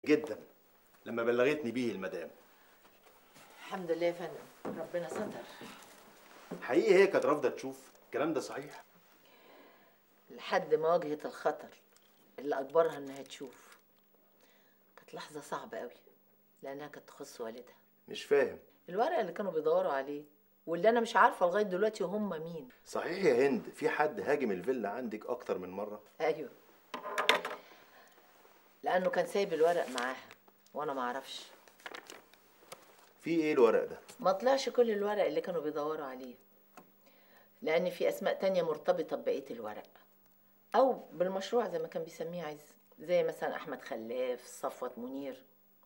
جدا لما بلغتني بيه المدام الحمد لله يا فندم ربنا ستر حقيقي هي كانت رافضه تشوف الكلام ده صحيح لحد ما واجهت الخطر اللي اجبرها انها تشوف كانت لحظه صعبه قوي لانها كانت تخص والدها مش فاهم الورق اللي كانوا بيدوروا عليه واللي انا مش عارفه لغايه دلوقتي هم مين صحيح يا هند في حد هاجم الفيلا عندك اكتر من مره ايوه لانه كان سايب الورق معاها وانا ما اعرفش في ايه الورق ده ما طلعش كل الورق اللي كانوا بيدوروا عليه لان في اسماء تانية مرتبطه ببقيه الورق او بالمشروع زي ما كان بيسميه عز زي مثلا احمد خلاف صفوت منير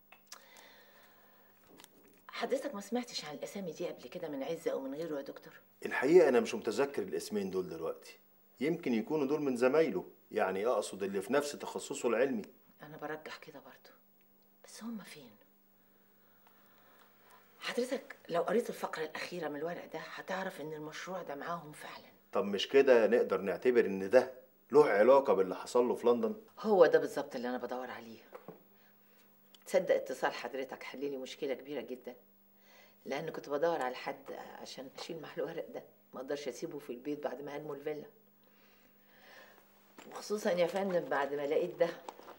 حضرتك ما سمعتش عن الاسامي دي قبل كده من عز او من غيره يا دكتور الحقيقه انا مش متذكر الاسمين دول دلوقتي يمكن يكونوا دول من زمايله يعني اقصد اللي في نفس تخصصه العلمي انا برجح كده برضو بس هم فين حضرتك لو قريت الفقره الاخيره من الورق ده هتعرف ان المشروع ده معاهم فعلا طب مش كده نقدر نعتبر ان ده له علاقه باللي حصل له في لندن هو ده بالظبط اللي انا بدور عليه تصدق اتصال حضرتك حل لي مشكله كبيره جدا لان كنت بدور على حد عشان اشيل معاه الورق ده ما اقدرش اسيبه في البيت بعد ما هاجموا الفيلا وخصوصا يا فندم بعد ما لقيت ده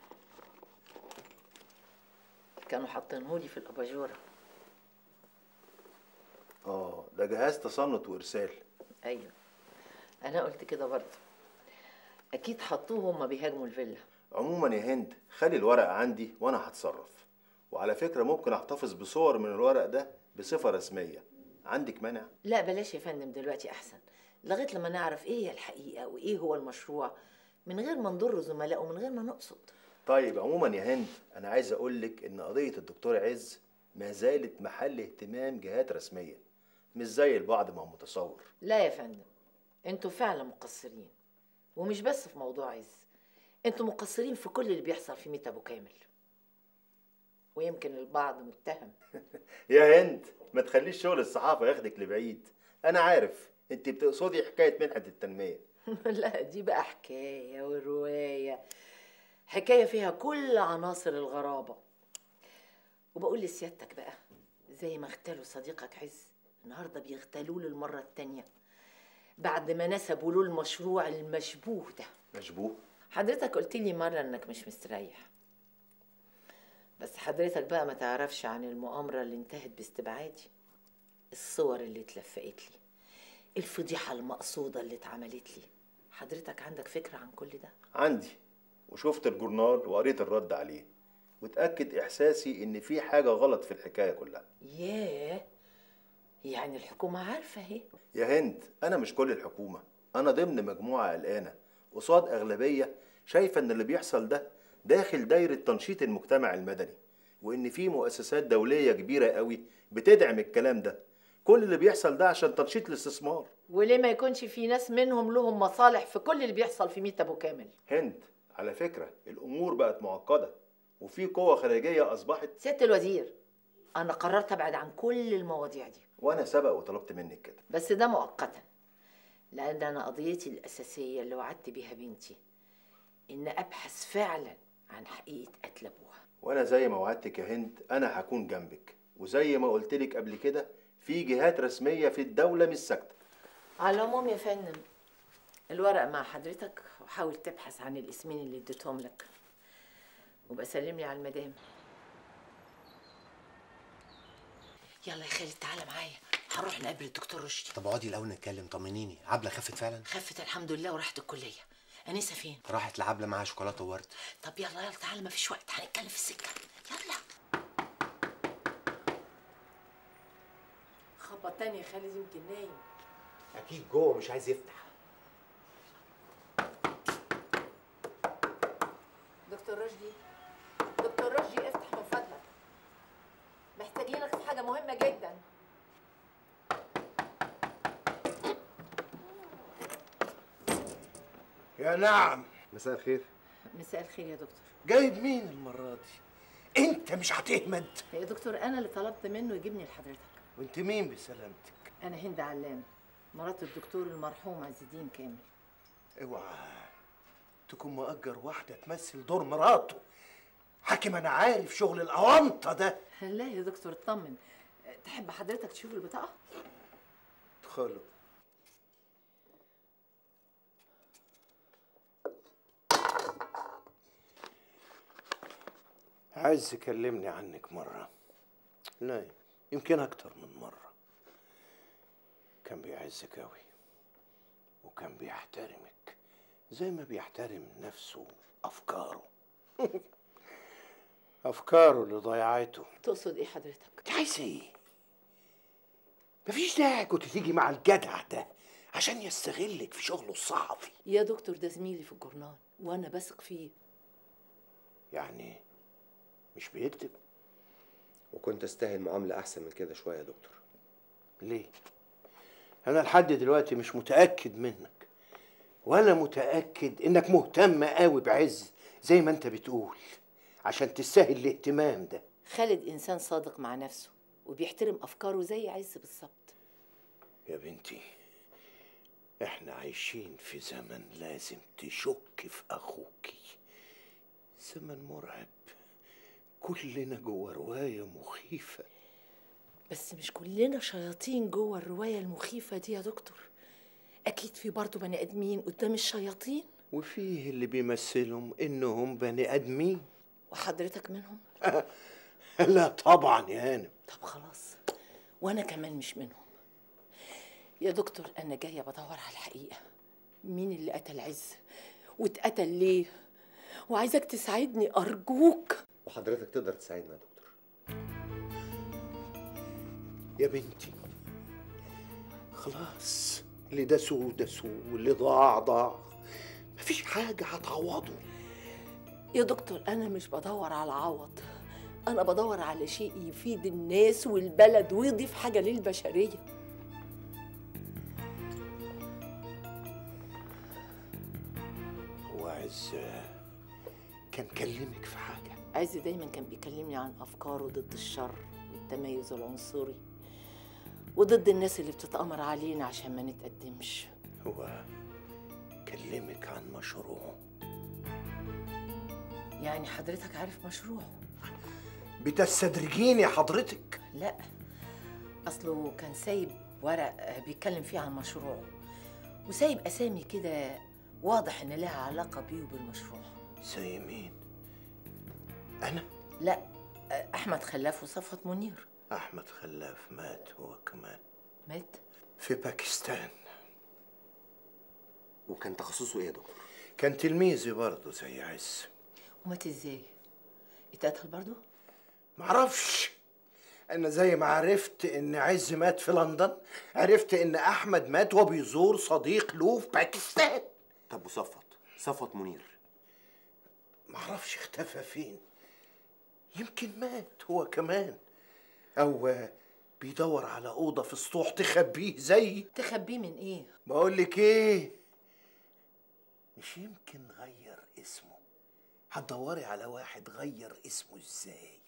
كانوا حاطينهولي في الاباجوره اه ده جهاز تصنت وارسال ايوه انا قلت كده برضه اكيد حطوه هما بيهاجموا الفيلا عموما يا هند خلي الورق عندي وانا هتصرف وعلى فكره ممكن احتفظ بصور من الورق ده بصفه رسميه عندك مانع لا بلاش يا فندم دلوقتي احسن لغايه لما نعرف ايه هي الحقيقه وايه هو المشروع من غير ما نضر زملائه ومن غير ما نقصد طيب عموما يا هند انا عايز اقول لك ان قضيه الدكتور عز ما زالت محل اهتمام جهات رسميه مش زي البعض ما هو متصور لا يا فندم انتوا فعلا مقصرين ومش بس في موضوع عز انتوا مقصرين في كل اللي بيحصل في ميت ابو كامل ويمكن البعض متهم يا هند ما تخليش شغل الصحافه ياخدك لبعيد انا عارف انت بتقصدي حكايه منحه التنميه لا دي بقى حكايه وروايه حكايه فيها كل عناصر الغرابه وبقول لسيادتك بقى زي ما اغتالوا صديقك عز النهارده بيغتالوه للمره التانيه بعد ما نسبوا له المشروع المشبوه ده مشبوه حضرتك قلت لي مرة انك مش مستريح بس حضرتك بقى ما تعرفش عن المؤامرة اللي انتهت باستبعادي الصور اللي اتلفقت لي الفضيحة المقصودة اللي اتعملت لي حضرتك عندك فكرة عن كل ده عندي وشفت الجورنال وقريت الرد عليه وتأكد إحساسي إن في حاجة غلط في الحكاية كلها ياه يعني الحكومة عارفة اهي يا هند أنا مش كل الحكومة أنا ضمن مجموعة قلقانة قصاد أغلبية شايفة إن اللي بيحصل ده داخل دايرة تنشيط المجتمع المدني وإن في مؤسسات دولية كبيرة قوي بتدعم الكلام ده كل اللي بيحصل ده عشان تنشيط الاستثمار وليه ما يكونش في ناس منهم لهم مصالح في كل اللي بيحصل في ميت ابو كامل هند على فكرة الأمور بقت معقدة وفي قوة خارجية أصبحت سيادة الوزير انا قررت ابعد عن كل المواضيع دي وأنا سبق وطلبت منك كده بس ده مؤقتا لان انا قضيتي الاساسيه اللي وعدت بيها بنتي ان ابحث فعلا عن حقيقه قتل ابوها وأنا زي ما وعدتك يا هند أنا هكون جنبك وزي ما قلت لك قبل كده في جهات رسمية في الدولة مش ساكتة على العموم يا فندم الورق مع حضرتك وحاول تبحث عن الاسمين اللي اديتهم لك وبقى سلم لي على المدام يلا يا خالد تعالى معايا هنروح نقابل الدكتور رشدي طب اقعدي الاول نتكلم طمنيني عبله خفت فعلا خفت الحمد لله وراحت الكليه انسه فين راحت لعبله معاها شوكولاته وورد طب يلا يلا تعالى مفيش وقت هنتكلم في السكه يلا خبط تاني يا خالد يمكن نايم اكيد جوه مش عايز يفتح دكتور رشدي دكتور رشدي افتح من فضلك محتاجينك في حاجه مهمه جدا يا نعم مساء الخير مساء الخير يا دكتور جايب مين المرة دي؟ أنت مش هتهمد يا دكتور انا اللي طلبت منه يجيبني لحضرتك وأنت مين بسلامتك؟ انا هند علام مرات الدكتور المرحوم عز الدين كامل اوعى تكون مأجر واحدة تمثل دور مراته حاكم انا عارف شغل الاونطه ده لا يا دكتور اطمن تحب حضرتك تشوف البطاقه ادخلوا عايز كلمني عنك مرة لا يمكن أكتر من مرة كان بيعزك أوي وكان بيحترمك زي ما بيحترم نفسه أفكاره أفكاره اللي ضيعته تقصد ايه حضرتك انت عايز ايه؟ مفيش داعي كنت تيجي مع الجدع ده عشان يستغلك في شغله الصحفي يا دكتور ده زميلي في الجورنال وانا بثق فيه يعني مش بيكتب وكنت استاهل معامله احسن من كده شويه يا دكتور ليه؟ أنا لحد دلوقتي مش متأكد منك ولا متأكد إنك مهتم قوي بعز زي ما أنت بتقول عشان تستاهل الاهتمام ده خالد انسان صادق مع نفسه وبيحترم افكاره زي عز بالظبط يا بنتي احنا عايشين في زمن لازم تشك في اخوكي زمن مرعب كلنا جوه رواية مخيفة بس مش كلنا شياطين جوه الروايه المخيفه دي يا دكتور اكيد في برضه بني ادمين قدام الشياطين وفيه اللي بيمثلهم انهم بني ادمين وحضرتك منهم لا طبعا يا هانم طب خلاص وانا كمان مش منهم يا دكتور انا جايه بدور على الحقيقه مين اللي قتل عز واتقتل ليه وعايزك تساعدني ارجوك وحضرتك تقدر تساعدنا يا دكتور يا بنتي خلاص اللي دسوه دسوه واللي ضاع ضاع مفيش حاجة هتعوضه يا دكتور انا مش بدور على عوض انا بدور على شيء يفيد الناس والبلد ويضيف حاجه للبشريه هو عز كان كلمك في حاجة عز دايما كان بيكلمني عن افكاره ضد الشر والتميز العنصري وضد الناس اللي بتتأمر علينا عشان ما نتقدمش هو كلمك عن مشروعه يعني حضرتك عارف مشروعه بتستدرجيني حضرتك لا اصله كان سايب ورق آه، بيتكلم فيه عن مشروعه وسايب اسامي كده واضح ان لها علاقه بيه وبالمشروع زي مين أنا لا آه، احمد خلاف وصفوت منير أحمد خلاف مات هو كمان مات في باكستان وكان تخصصه ايه يا دكتور كان تلميذي برضه زي عز ومات ازاي اتقتل برضه معرفش انا زي ما عرفت ان عز مات في لندن عرفت ان احمد مات وبيزور صديق له في باكستان طب وصفوت صفوت منير معرفش اختفى فين يمكن مات هو كمان او بيدور على اوضه في سطوح تخبيه زي تخبيه من ايه بقول لك ايه مش يمكن غير اسمه هتدوري على واحد غير اسمه ازاي